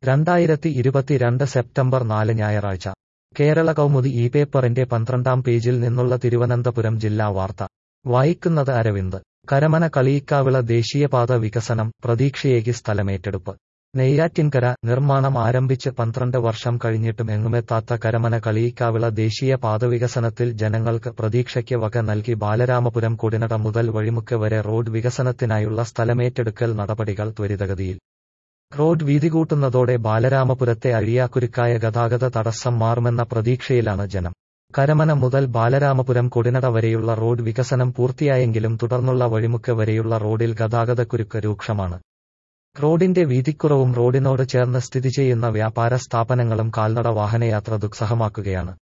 രണ്ടായിരത്തി ഇരുപത്തിരണ്ട് സെപ്റ്റംബർ നാല് ഞായറാഴ്ച കേരള കൗമുദി ഈ പേപ്പറിന്റെ പന്ത്രണ്ടാം പേജിൽ നിന്നുള്ള തിരുവനന്തപുരം ജില്ലാ വാർത്ത വായിക്കുന്നത് അരവിന്ദ് കരമന കളിയിക്കാവിള ദേശീയപാത വികസനം പ്രതീക്ഷയേകി സ്ഥലമേറ്റെടുപ്പ് നെയ്യാറ്റിൻകര നിർമ്മാണം ആരംഭിച്ച് പന്ത്രണ്ട് വർഷം കഴിഞ്ഞിട്ടും എങ്ങുമെത്താത്ത കരമന കളിയിക്കാവിള ദേശീയ പാതവികസനത്തിൽ ജനങ്ങൾക്ക് പ്രതീക്ഷയ്ക്ക് വക നൽകി ബാലരാമപുരം കുടിനട മുതൽ വഴിമുക്ക് വരെ റോഡ് വികസനത്തിനായുള്ള സ്ഥലമേറ്റെടുക്കൽ നടപടികൾ ത്വരിതഗതിയിൽ റോഡ് വീതി കൂട്ടുന്നതോടെ ബാലരാമപുരത്തെ അഴിയാക്കുരുക്കായ ഗതാഗത തടസ്സം മാറുമെന്ന പ്രതീക്ഷയിലാണ് ജനം കരമന മുതൽ ബാലരാമപുരം കൊടിനട വരെയുള്ള റോഡ് വികസനം പൂർത്തിയായെങ്കിലും തുടർന്നുള്ള വഴിമുക്ക് വരെയുള്ള റോഡിൽ ഗതാഗതക്കുരുക്ക് രൂക്ഷമാണ് റോഡിന്റെ വീതിക്കുറവും റോഡിനോട് ചേർന്ന് സ്ഥിതി ചെയ്യുന്ന വ്യാപാര സ്ഥാപനങ്ങളും കാൽനട വാഹനയാത്ര ദുസ്സഹമാക്കുകയാണ്